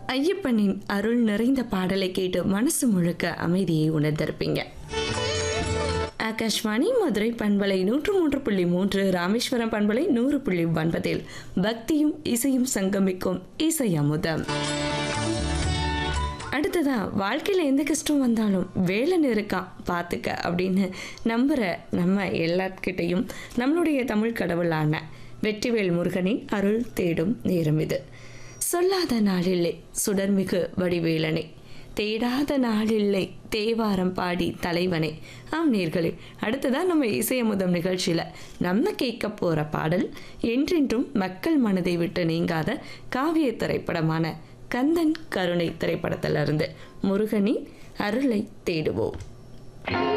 ஐயப்பனின் அருள் நிறைந்த பாடலை கேட்டு மனசு முழுக்க அமைதியை உணர்ந்திருப்பீங்க ஆகாஷ்வாணி மதுரை பண்பலை நூற்று மூன்று புள்ளி மூன்று ராமேஸ்வரம் பண்பலை நூறு புள்ளி ஒன்பதில் பக்தியும் இசையும் சங்கமிக்கும் இசை அமுதம் அடுத்ததா வாழ்க்கையில் எந்த கஷ்டம் வந்தாலும் வேலன் இருக்கான் பார்த்துக்க அப்படின்னு நம்புகிற நம்ம எல்லார்கிட்டையும் நம்மளுடைய தமிழ் கடவுளான வெற்றிவேல் முருகனின் அருள் தேடும் நேரம் இது சொல்லாத நாளில்லை சுடர்மிகு வடிவேலனை தேடாத நாளில்லை தேவாரம் பாடி தலைவனே ஆம் நேர்களே அடுத்ததான் நம்ம இசையமுதம் நிகழ்ச்சியில் நம்ம கேட்க போகிற பாடல் என்றென்றும் மக்கள் மனதை விட்டு நீங்காத காவிய திரைப்படமான கந்தன் கருணை திரைப்படத்திலிருந்து முருகனின் அருளை தேடுவோம்